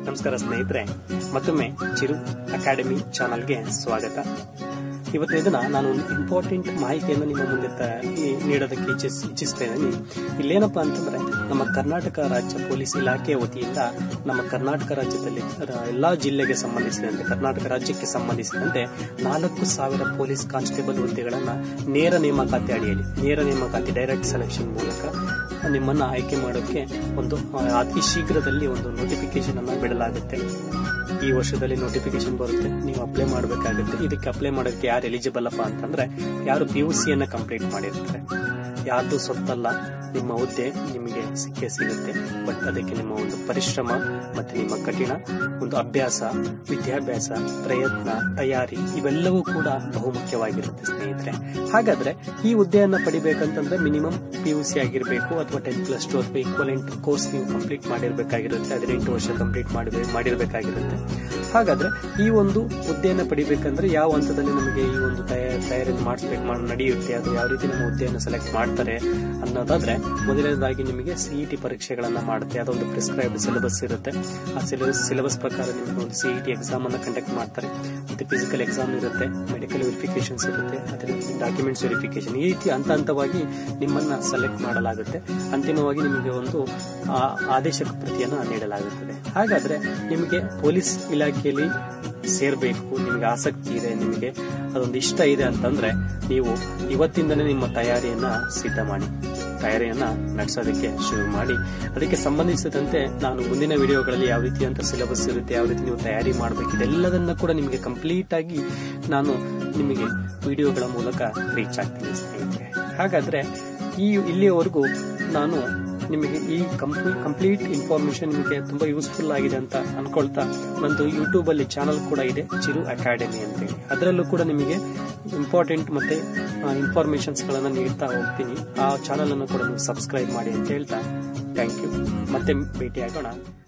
ನಮಸ್ಕಾರ ಸ್ನೇಹಿತರೆ ಮತ್ತೊಮ್ಮೆ ಚಿರು ಅಕಾಡೆಮಿ ಚಾನಲ್ಗೆ ಸ್ವಾಗತ ಇವತ್ತಿನ ದಿನ ನಾನು ಒಂದು ಇಂಪಾರ್ಟೆಂಟ್ ಮಾಹಿತಿಯನ್ನು ನಿಮ್ಮ ಮುಂದೆ ತ- ಈ- ನೀಡೋದಕ್ಕೆ ಇಚ್ಛಿಸ್ ಇಚ್ಛಿಸ್ತಾ ಇದ್ದೀನಿ ಇಲ್ಲೇನಪ್ಪ ಅಂತಂದ್ರೆ ನಮ್ಮ ಕರ್ನಾಟಕ ರಾಜ್ಯ ಪೊಲೀಸ್ ಇಲಾಖೆ ವತಿಯಿಂದ ನಮ್ಮ ಕರ್ನಾಟಕ ರಾಜ್ಯದಲ್ಲಿ ರ- ಎಲ್ಲಾ ಜಿಲ್ಲೆಗೆ ಸಂಬಂಧಿಸಿದಂತೆ ಕರ್ನಾಟಕ ರಾಜ್ಯಕ್ಕೆ ಸಂಬಂಧಿಸಿದಂತೆ ನಾಲ್ಕು ಸಾವಿರ ಪೊಲೀಸ್ ಕಾನ್ಸ್ಟೇಬಲ್ ಹುದ್ದೆಗಳನ್ನ ನೇರ ನೇಮಕಾತಿ ಅಡಿಯಲ್ಲಿ ನೇರ ನೇಮಕಾತಿ ಡೈರೆಕ್ಟ್ ಸೆಲೆಕ್ಷನ್ ಮೂಲಕ ನಿಮ್ಮನ್ನ ಆಯ್ಕೆ ಮಾಡೋಕೆ ಒಂದು ಆ, ಅತಿ ಶೀಘ್ರದಲ್ಲಿ ಒಂದು ನೋಟಿಫಿಕೇಶನ್ ಅನ್ನ ಬಿಡಲಾಗುತ್ತೆ ಈ ವರ್ಷದಲ್ಲಿ ನೋಟಿಫಿಕೇಶನ್ ಬರುತ್ತೆ ನೀವು ಅಪ್ಲೈ ಮಾಡಬೇಕಾಗುತ್ತೆ ಇದಕ್ಕೆ ಅಪ್ಲೈ ಮಾಡೋದಕ್ಕೆ ಯಾರು ಎಲಿಜಿಬಲ್ ಅಪ್ಪ ಅಂತಂದ್ರೆ ಯಾರು ಪಿ ಯು ಸಿಯನ್ನ ಕಂಪ್ಲೀಟ್ ಮಾಡಿರ್ತಾರೆ ಯಾರ್ದು ಸೊತ್ತಲ್ಲ ನಿಮ್ಮ ಹುದ್ದೆ ನಿಮಗೆ ಸಿಕ್ಕೇ ಸಿಗುತ್ತೆ ಬಟ್ ಅದಕ್ಕೆ ನಿಮ್ಮ ಒಂದು ಪರಿಶ್ರಮ ಮತ್ತೆ ನಿಮ್ಮ ಕಠಿಣ ಒಂದು ಅಭ್ಯಾಸ ವಿದ್ಯಾಭ್ಯಾಸ ಪ್ರಯತ್ನ ತಯಾರಿ ಇವೆಲ್ಲವೂ ಕೂಡ ಬಹುಮುಖ್ಯವಾಗಿರುತ್ತೆ ಸ್ನೇಹಿತರೆ ಹಾಗಾದ್ರೆ ಈ ಹುದ್ದೆಯನ್ನ ಪಡಿಬೇಕಂತಂದ್ರೆ ಮಿನಿಮಮ್ ಪಿ ಯು ಸಿ ಆಗಿರಬೇಕು ಅಥವಾ ಟೆನ್ ಪ್ಲಸ್ ಟು ಅಥವಾ ಈಕ್ವಲೆಂಟ್ ಕೋರ್ಸ್ ನೀವು ಕಂಪ್ಲೀಟ್ ಮಾಡಿರ್ಬೇಕಾಗಿರುತ್ತೆ ಹದಿನೆಂಟು ವರ್ಷ ಕಂಪ್ಲೀಟ್ ಮಾಡಿ ಮಾಡಿರ್ಬೇಕಾಗಿರುತ್ತೆ ಹಾಗಾದ್ರೆ ಈ ಒಂದು ಹುದ್ದೆಯನ್ನ ಪಡಿಬೇಕಂದ್ರೆ ಯಾವ ಹಂತದಲ್ಲಿ ನಮಗೆ ಈ ಒಂದು ತಯಾರಿ ತಯಾರಿಯನ್ನು ಮಾಡಿಸ್ಬೇಕು ಮಾಡಿ ನಡೆಯುತ್ತೆ ಅದು ಯಾವ ರೀತಿ ನಮ್ಮ ಹುದ್ದೆಯನ್ನು ಸೆಲೆಕ್ಟ್ ಮಾಡ್ತಾರೆ ಅನ್ನೋದಾದ್ರೆ ಮೊದಲನೇದಾಗಿ ನಿಮಗೆ ಸಿಇಟಿ ಪರೀಕ್ಷೆಗಳನ್ನ ಮಾಡುತ್ತೆ ಅದೊಂದು ಪ್ರಿಸ್ಕ್ರೈಬ್ಡ್ ಸಿಲೆಬಸ್ ಇರುತ್ತೆ ಆ ಸಿಲೆಬಸ್ ಸಿಲೆಬಸ್ ಪ್ರಕಾರ ನಿಮಗೆ ಒಂದು ಸಿಇಟಿ ಎಕ್ಸಾಮ್ ಅನ್ನ ಕಂಡಕ್ಟ್ ಮಾಡ್ತಾರೆ ಮತ್ತೆ ಫಿಸಿಕಲ್ ಎಕ್ಸಾಮ್ ಇರುತ್ತೆ ಮೆಡಿಕಲ್ ವೆರಿಫಿಕೇಶನ್ಸ್ ಇರುತ್ತೆ ಅದರ ಡಾಕ್ಯುಮೆಂಟ್ಸ್ ವೆರಿಫಿಕೇಶನ್ ಈ ರೀತಿ ಹಂತ ಹಂತವಾಗಿ ನಿಮ್ಮನ್ನ ಸೆಲೆಕ್ಟ್ ಮಾಡಲಾಗುತ್ತೆ ಅಂತಿಮವಾಗಿ ನಿಮಗೆ ಒಂದು ಆ, ಆದೇಶ ಪ್ರತಿಯನ್ನ ನೀಡಲಾಗುತ್ತದೆ ಹಾಗಾದ್ರೆ ನಿಮಗೆ ಪೊಲೀಸ್ ಇಲಾಖೆಯಲ್ಲಿ ಸೇರ್ಬೇಕು ನಿಮಗೆ ಆಸಕ್ತಿ ಇದೆ ನಿಮಗೆ ಅದೊಂದು ಇಷ್ಟ ಇದೆ ಅಂತಂದ್ರೆ ನೀವು ಇವತ್ತಿಂದಲೇ ನಿಮ್ಮ ತಯಾರಿಯನ್ನ ಸಿದ್ಧ ಮಾಡಿ ತಯಾರಿಯನ್ನ ನಡೆಸೋದಕ್ಕೆ ಶುರು ಮಾಡಿ ಅದಕ್ಕೆ ಸಂಬಂಧಿಸಿದಂತೆ ನಾನು ಮುಂದಿನ ವಿಡಿಯೋಗಳಲ್ಲಿ ಯಾವ ರೀತಿ ಅಂತ ಸಿಲೆಬಸ್ ಇರುತ್ತೆ ಯಾವ ರೀತಿ ನೀವು ತಯಾರಿ ಮಾಡಬೇಕು ಇದೆಲ್ಲದನ್ನ ಕೂಡ ನಿಮಗೆ ಕಂಪ್ಲೀಟ್ ಆಗಿ ನಾನು ನಿಮಗೆ ವಿಡಿಯೋಗಳ ಮೂಲಕ ರೀಚ್ ಆಗ್ತೀನಿ ಸ್ನೇಹಿತರೆ ಹಾಗಾದ್ರೆ ಈ ಇಲ್ಲಿಯವರೆಗೂ ನಾನು ನಿಮಗೆ ಈ ಕಂಪ್ಲೀ ಕಂಪ್ಲೀಟ್ ಇನ್ಫಾರ್ಮೇಶನ್ ನಿಮಗೆ ತುಂಬಾ ಯೂಸ್ಫುಲ್ ಆಗಿದೆ ಅಂತ ಅನ್ಕೊಳ್ತಾ ನಂದು ಯೂಟ್ಯೂಬ್ ಅಲ್ಲಿ ಚಾನಲ್ ಕೂಡ ಇದೆ ಚಿರು ಅಕಾಡೆಮಿ ಅಂತೇಳಿ ಅದರಲ್ಲೂ ಕೂಡ ನಿಮಗೆ ಇಂಪಾರ್ಟೆಂಟ್ ಮತ್ತೆ ಇನ್ಫಾರ್ಮೇಶನ್ಸ್ ಗಳನ್ನ ನೀಡ್ತಾ ಹೋಗ್ತೀನಿ ಆ ಚಾನಲ್ ಅನ್ನು ಕೂಡ ನೀವು ಸಬ್ಸ್ಕ್ರೈಬ್ ಮಾಡಿ ಅಂತ ಹೇಳ್ತಾ ಥ್ಯಾಂಕ್ ಯು ಮತ್ತೆ ಭೇಟಿಯಾಗೋಣ